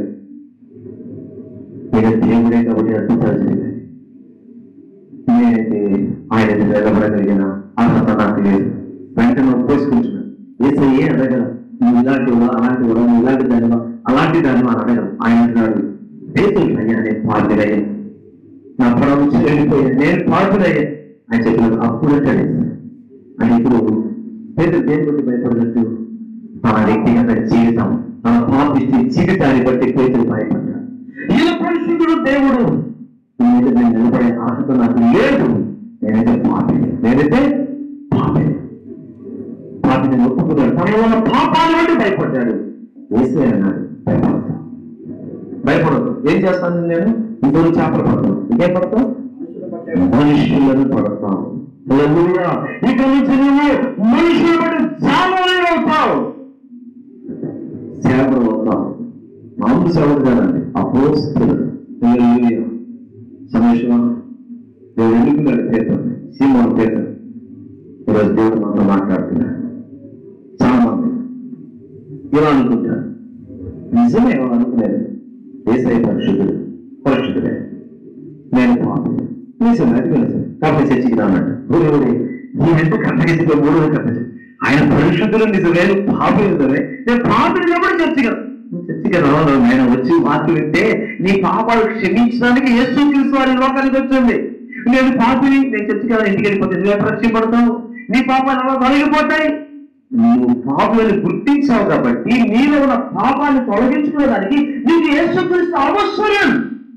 ఈయన దేవుడే కాబట్టి అద్భుతాలు జరిగాయి నేనైతే ఆయన నిలబడగలిగిన అర్హత నాకు లేదు వెంటనే ఒప్పేసుకుంటున్నాను ఏసయ్యే అడగల నువ్వు ఇలాంటి వాడు, అలాంటి వాడు, నువ్వు ఇలాంటి దానివా అలాంటి దానివా అని అడగను ఆయన అంటున్నాడు పేతులు అయ్యా నేను పాడుదయ్యా నా పొలం నుంచి వెళ్ళిపోయా నేను పాడుదయ్యా అని చెప్పినప్పుడు అప్పుడు అంటాడు అని ఇప్పుడు పేదలు దేని బట్టి భయపడినట్టు తన వ్యక్తిగత జీవితం తన పాపిస్తే జీవితాన్ని బట్టి పేదలు భయపడ్డాడు ఈయన పరిశుద్ధుడు దేవుడు నీ మీద నేను నిలబడే అర్హత నాకు లేదు నేనైతే పాపిని నేనైతే పాపిని పాపిని ఒప్పుకున్నాడు తన వల్ల పాపాన్ని బట్టి భయపడ్డాడు వేసే అన్నాడు భయపడతా భయపడదు ఏం చేస్తాను నేను ఇంకొక చేపలు పడతాను ఇంకేం పడతావు మనుషులను పడతావు హల్లెలూయా. ఇక నుంచి నువ్వు మనుషులు బట్టి జామలు అవుతావు సేవలు అవుతావు మామూలు సేవలు కాదండి అపోస్తులు హల్లెలూయా. సమేశ్వరం దేవుడు ఎన్నుకున్నాడు పేరు సీమోన్ పేరు ఈరోజు దేవుడు మనతో మాట్లాడుతున్నాడు చాలా మంది ఇలా అనుకుంటారు నిజమే వాళ్ళు అనుకునేది ఏసై పరిశుద్ధుడు పరిశుద్ధుడే నేను పాపం నిజం అది నిజం కాబట్టి చర్చికి రానట్టు ఊరి ఊరి ఈ ఎందుకు కన్నగిసిగా మూడు కన్నగి ఆయన పరిశుద్ధులు నిజమే పాపం నిజమే నేను పాపిని కాబట్టి చర్చిగా చర్చిగా రావాలి ఆయన వచ్చి వార్త వింటే నీ పాపాలు క్షమించడానికి యేసు క్రీస్తు వారి లోకానికి వచ్చింది నేను పాపిని నేను చర్చికి రాను, ఇంటికి వెళ్ళిపోతే నువ్వు రక్షింపడతావు నీ పాపాలు అలా తొలగిపోతాయి నువ్వు పాపాలను గుర్తించావు కాబట్టి నీలో ఉన్న పాపాన్ని తొలగించుకోవడానికి నీకు యేసుక్రీస్తు అవసరం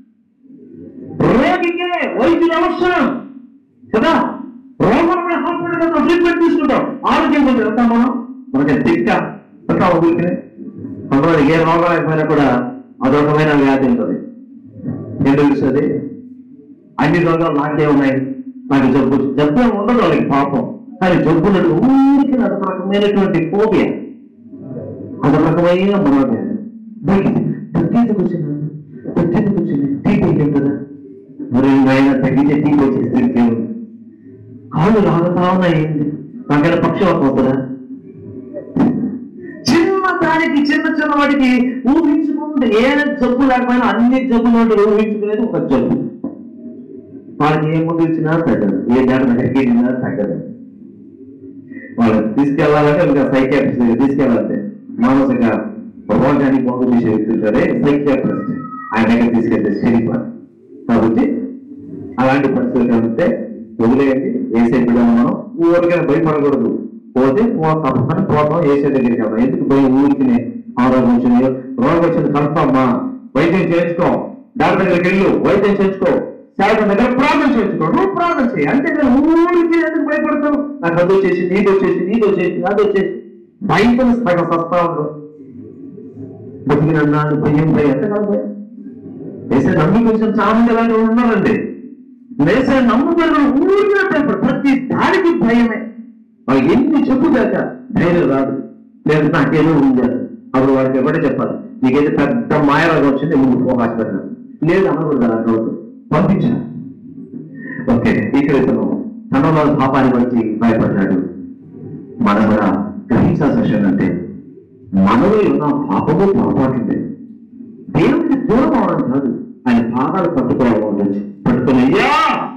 రోగికే వైద్యులు అవసరం కదా రోగమైన హాస్పిటల్ కదా ట్రీట్మెంట్ తీసుకుంటాం ఆరోగ్యం కొంచెం వెళ్తాం మనం మనకి తిక్క వెళ్తాం ఊరికే కొంతమంది ఏ రోగాలు అయిపోయినా కూడా అదొకమైన వ్యాధి ఉంటుంది ఏం తెలుస్తుంది అన్ని రోగాలు నాకే ఉన్నాయి నాకు జబ్బు జబ్బు ఏమి ఉండదు వాళ్ళకి పాపం కానీ జబ్బులను ఊరికి అదొక రకమైనటువంటి ఫోబియా అదొక రకమైన మనోవ్యాధి దగ్గర దగ్గరకు వచ్చింది దగ్గరకు వచ్చింది టీపీ కదా మరి ఆయన తగ్గితే టీకి వచ్చేస్తే ఇంకేముంది కాళ్ళు లాగుతా ఉన్నాయింది నాకైనా పక్షవాతం అవుతుందా చిన్న దానికి చిన్న చిన్న వాటికి ఊహించుకుంటే ఏ జబ్బు లేకపోయినా అన్ని జబ్బులు అంటే ఊహించుకునేది ఒక జబ్బు వాళ్ళకి ఏ ముందు ఇచ్చినా తగ్గదు ఏ డాక్టర్ దగ్గరికి వెళ్ళినా తగ్గదు వాళ్ళని తీసుకెళ్లాలంటే ఇంకా సైకాట్రిస్ట్ దగ్గర తీసుకెళ్ళాలంటే మానసిక రోగానికి మందు తీసే వ్యక్తుంటారే సైకాట్రిస్ట్ ఆయన దగ్గర తీసుకెళ్తే శరీరం కాబట్టి అలాంటి పరిస్థితులు కలిగితే వదిలేయండి ఏసే బిడ్డలు మనం ఊరికైనా భయపడకూడదు పోతే పో- తప్పకుండా పోతాం ఏసే దగ్గరికి వెళ్దాం ఎందుకు భయం ఊరికి ఆరోగ్యం వచ్చింది రోగం వచ్చింది కన్ఫర్మ్ వైద్యం చేయించుకో డాక్టర్ దగ్గరికి వెళ్ళు వైద్యం చేయించుకో శాతం దగ్గర ప్రార్థన చేయించుకో నువ్వు ప్రార్థన చేయి అంతేకాదు ఊరికి ఎందుకు భయపడతావు నాకు అది వచ్చేసి నీది వచ్చేసి నీది వచ్చేసి నాది వచ్చేసి భయంతో సగం సస్తా ఉండవు బతికినన్నాడు భయం భయం ఎంతకాలం భయం వేసే నమ్మి కొంచెం చాలా మంది అలాంటి వాళ్ళు ఉన్నారండి వేసే నమ్ముకున్న ఊరికే భయపడు ప్రతి దానికి భయమే వాళ్ళు ఎన్ని చెప్పుదాక ధైర్యం రాదు లేదు నాకేదో ఉంది అని. అప్పుడు వాడికి ఎవడే చెప్పాలి నీకైతే పెద్ద మాయరోగం వచ్చింది ముందు పో హాస్పిటల్ లేదు అనకూడదు అలా అనవద్దు పంపించాను ఓకే ఇక్కడ ఇతను తనలో పాపాన్ని బట్టి భయపడ్డాడు మనం కూడా గ్రహించాల్సిన విషయం అంటే మనలో ఉన్న పాపము పొరపాటుండే దేవుడికి దూరం అవడం కాదు ఆయన పాదాలు పట్టుకోవడం ఉండొచ్చు పట్టుకుని అయ్యా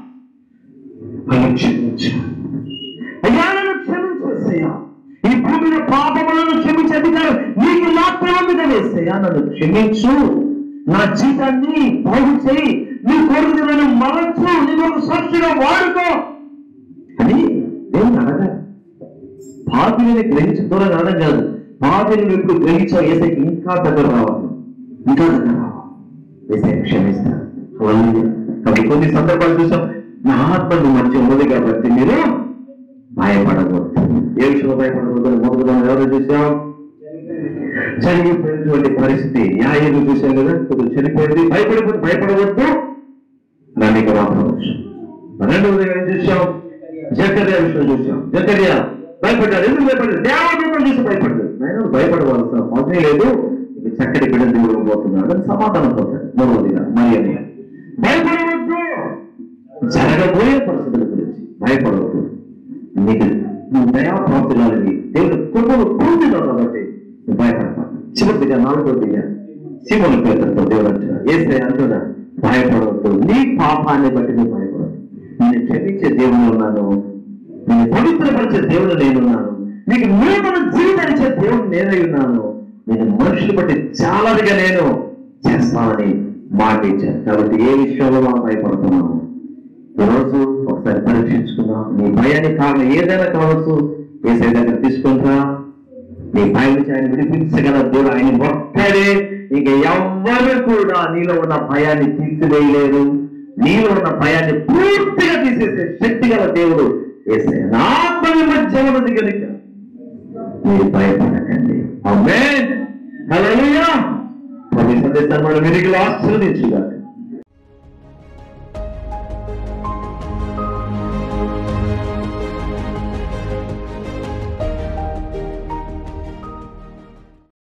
నన్ను క్షమించు అయ్యా నన్ను క్షమించేసయ్యా ఈ భూమిలో పాపములను క్షమించే అధికారం నీకు మాత్రమే ఉంది కదా యేసయ్యా నన్ను క్షమించు నా జీవితాన్ని బాగు చేయి నీ కోరిక నన్ను మరచు నీ ఒక సాక్షిగా వాడుకో అని దేవుని అడగాలి పాపిని గ్రహించి దూరం అనడం కాదు పాపిని ఎప్పుడు గ్రహించావు ఏసైకి ఇంకా దగ్గర రావాలి ఇంకా దగ్గర రావాలి ఏసై క్షమిస్తా హల్లెలూయా. కాబట్టి కొన్ని సందర్భాలు చూసాం నా ఆత్మను మంచి ఉన్నది కాబట్టి మీరు భయపడకూడదు ఏ విషయంలో భయపడకూడదు మొదలుగా ఎవరు చూసాం చనిపోయినటువంటి పరిస్థితి న్యాయం చూసాం కదా కొద్దిగా చనిపోయింది భయపడిపోతే భయపడవద్దు దాన్ని మాత్రం రెండవది ఏం చూసాం జకర్యా విషయం చూసాం జకర్యా భయపడ్డాడు ఎందుకు భయపడ్డాడు దేవదూతలు చూసి భయపడ్డాడు నేను భయపడవలసిన అవసరం లేదు ఇక చక్కటి బిడ్డ దేవుడు పోతున్నాడు అని సమాధానం పోతాడు మూడవదిగా మరి అని భయపడవద్దు జరగబోయే పరిస్థితుల గురించి భయపడవద్దు నీకు నువ్వు దయాప్రాప్తులని దేవుడు కృపను పూర్తిగా కాబట్టి నువ్వు భయపడతావు చివరిగా నాలుగవదిగా శివుని పేరుతో దేవుడు అంటున్నాడు ఏసే అంటున్నా భయపడవద్దు నీ పాపాన్ని బట్టి నువ్వు భయపడవద్దు నేను క్షమించే దేవుడు ఉన్నాను నేను పవిత్రపరిచే దేవుడు నేనున్నాను నీకు నూతన జీవితాన్ని ఇచ్చే దేవుడు నేనై ఉన్నాను నేను మనుషులు బట్టి చాలాదిగా నేను చేస్తానని మాట ఇచ్చాను కాబట్టి ఏ విషయంలో మనం భయపడుతున్నాము ఈరోజు ఒకసారి పరీక్షించుకుందాం నీ భయానికి కారణం ఏదైనా కావచ్చు ఏసై దగ్గర తీసుకుంటా నీ భయం నుంచి ఆయన విడిపించగల దేవుడు ఆయన ఒక్కడే ఇక ఎవ్వరు కూడా నీలో ఉన్న భయాన్ని తీసివేయలేరు నీలో ఉన్న భయాన్ని పూర్తిగా తీసేసే శక్తి గల దేవుడు ఏసై ఆత్మ మధ్య ఉన్నది కనుక మీరు భయపడకండి ఆమేన్ హల్లెలూయా ప్రతి సందేశాన్ని మనం విరిగి ఆశీర్వదించుగాక